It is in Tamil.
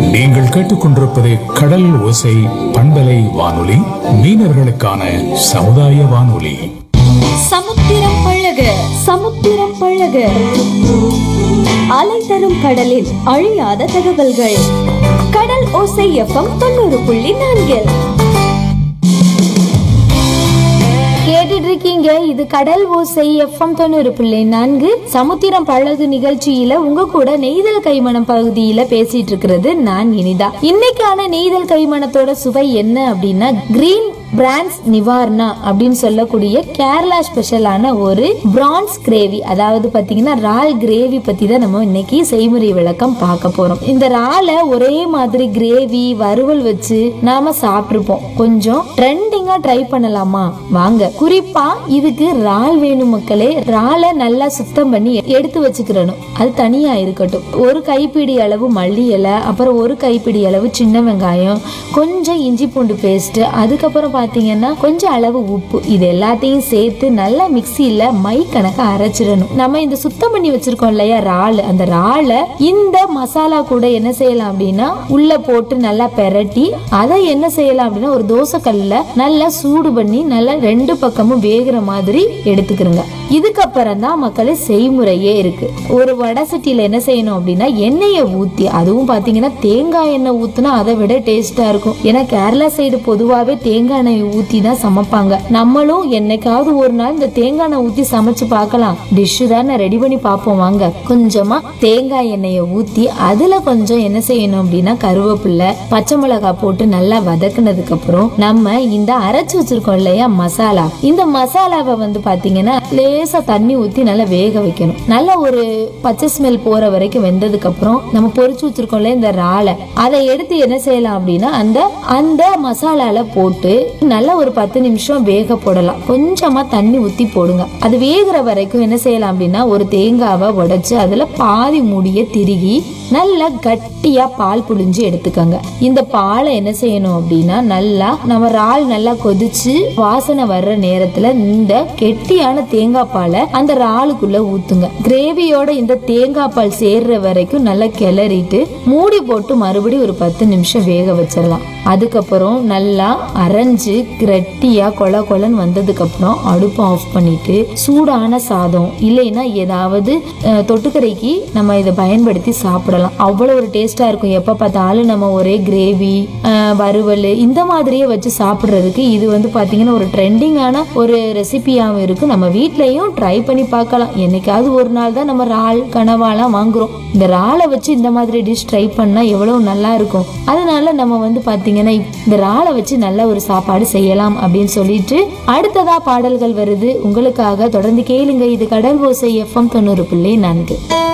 நீங்கள் கேட்டுக்கொண்டிருப்பது கடல் ஓசை பண்பலை வானொலி மீனவர்களுக்கான சமுதாய வானொலி சமுத்திரம் பழக சமுத்திரம் பழக அலை தரும் கடலில் அழியாத தகவல்கள் கடல் ஓசை எஃப்எம் தொண்ணூறு புள்ளி நான்கில் கேட்டுட்டு இருக்கீங்க இது கடல் ஓசை எஃப்எம் தொண்ணூறு புள்ளி நான்கு சமுத்திரம் பழகு நிகழ்ச்சியில உங்க கூட நெய்தல் கைமணம் பகுதியில பேசிட்டு இருக்கிறது நான் இனிதா இன்னைக்கான நெய்தல் கைமணத்தோட சுவை என்ன அப்படின்னா கிரீன் பிரான்ஸ் நிவாரணா அப்படின்னு சொல்லக்கூடிய கேரளா ஸ்பெஷலான ஒரு பிரான்ஸ் கிரேவி அதாவது பாத்தீங்கன்னா ரால் கிரேவி பத்தி தான் நம்ம இன்னைக்கு செய்முறை விளக்கம் பார்க்க போறோம் இந்த ராலை ஒரே மாதிரி கிரேவி வறுவல் வச்சு நாம சாப்பிட்டுருப்போம் கொஞ்சம் ட்ரெண்டிங்கா ட்ரை பண்ணலாமா வாங்க குறிப்பா இதுக்கு ரால் வேணும் மக்களே ராலை நல்லா சுத்தம் பண்ணி எடுத்து வச்சுக்கிறணும் அது தனியா இருக்கட்டும் ஒரு கைப்பிடி அளவு மல்லி இலை அப்புறம் ஒரு கைப்பிடி அளவு சின்ன வெங்காயம் கொஞ்சம் இஞ்சி பூண்டு பேஸ்ட் அதுக்கப்புறம் பாத்தீங்கன்னா கொஞ்சம் அளவு உப்பு இது எல்லாத்தையும் சேர்த்து நல்லா மிக்சியில மை கணக்கா அரைச்சிடணும் நம்ம இந்த சுத்தம் பண்ணி வச்சிருக்கோம் இல்லையா இறால் அந்த இறாலை இந்த மசாலா கூட என்ன செய்யலாம் அப்படின்னா உள்ள போட்டு நல்லா பெரட்டி அதை என்ன செய்யலாம் அப்படின்னா ஒரு தோசை கல்லுல நல்லா சூடு பண்ணி நல்லா ரெண்டு பக்கமும் வேகுற மாதிரி எடுத்துக்கிறோங்க இதுக்கப்புறம் தான் மக்களே செய்முறையே இருக்கு ஒரு வடை சட்டியில என்ன செய்யணும் அப்படின்னா எண்ணெயை ஊத்தி அதுவும் பாத்தீங்கன்னா தேங்காய் எண்ணெய் ஊத்துனா அதை விட டேஸ்டா இருக்கும் ஏன்னா கேரளா சைடு பொதுவாவே தேங்காய் எண்ணெய் ஊத்தி தான் சமைப்பாங்க நம்மளும் என்னைக்காவது ஒரு நாள் இந்த தேங்காய் எண்ணெய் ஊத்தி சமைச்சு பார்க்கலாம் டிஷ் தானே ரெடி பண்ணி பார்ப்போம் வாங்க கொஞ்சமா தேங்காய் எண்ணெயை ஊத்தி அதுல கொஞ்சம் என்ன செய்யணும் அப்படின்னா கருவேப்பிலை பச்சை மிளகாய் போட்டு நல்லா வதக்குனதுக்கு அப்புறம் நம்ம இந்த அரைச்சு வச்சிருக்கோம் இல்லையா மசாலா இந்த மசாலாவை வந்து பாத்தீங்கன்னா லேசா தண்ணி ஊத்தி நல்லா வேக வைக்கணும் நல்ல ஒரு பச்சை ஸ்மெல் போற வரைக்கும் வெந்ததுக்கு அப்புறம் நம்ம பொரிச்சு வச்சிருக்கோம்ல இந்த ராலை அதை எடுத்து என்ன செய்யலாம் அப்படின்னா அந்த அந்த மசாலால போட்டு நல்லா ஒரு பத்து நிமிஷம் வேக போடலாம் கொஞ்சமா தண்ணி ஊத்தி போடுங்க அது வேகிற வரைக்கும் என்ன செய்யலாம் அப்படின்னா ஒரு தேங்காவை உடைச்சு அதுல பாதி மூடிய திருகி நல்லா கட்டியா பால் புழிஞ்சு எடுத்துக்கோங்க இந்த பாலை என்ன செய்யணும் அப்படின்னா நல்லா நம்ம இறால் நல்லா கொதிச்சு வாசனை வர்ற நேரத்துல இந்த கெட்டியான தேங்காய் பாலை அந்த இறாலுக்குள்ள ஊத்துங்க கிரேவியோட இந்த தேங்காய் பால் சேர்ற வரைக்கும் நல்லா கிளறிட்டு மூடி போட்டு மறுபடியும் ஒரு பத்து நிமிஷம் வேக வச்சிடலாம் அதுக்கப்புறம் நல்லா அரைஞ்சு கெட்டியா கொல கொலன்னு வந்ததுக்கு அப்புறம் அடுப்பை ஆஃப் பண்ணிட்டு சூடான சாதம் இல்லைன்னா ஏதாவது அஹ், தொட்டுக்கரைக்கு நம்ம இதை பயன்படுத்தி சாப்பிடலாம் அவ்வளோ ஒரு டேஸ்டா இருக்கும் எப்ப பார்த்தாலும் நம்ம ஒரே கிரேவி வறுவல் இந்த மாதிரியே வச்சு சாப்பிடுறதுக்கு இது வந்து பாத்தீங்கன்னா ஒரு ட்ரெண்டிங்கான ஒரு ரெசிபியாகவும் இருக்கு நம்ம வீட்லயும் ட்ரை பண்ணி பார்க்கலாம் என்னைக்காவது ஒரு நாள் தான் நம்ம இறால் கனவாலாம் வாங்குறோம் இந்த இறாலை வச்சு இந்த மாதிரி டிஷ் ட்ரை பண்ணா எவ்வளவு நல்லா இருக்கும் அதனால நம்ம வந்து பாத்தீங்கன்னா இந்த இறாலை வச்சு நல்ல ஒரு சாப்பாடு செய்யலாம் அப்படின்னு சொல்லிட்டு அடுத்ததா பாடல்கள் வருது உங்களுக்காக தொடர்ந்து கேளுங்க இது கடல் ஓசை எஃப்எம் தொண்ணூறு புள்ளி நான்கு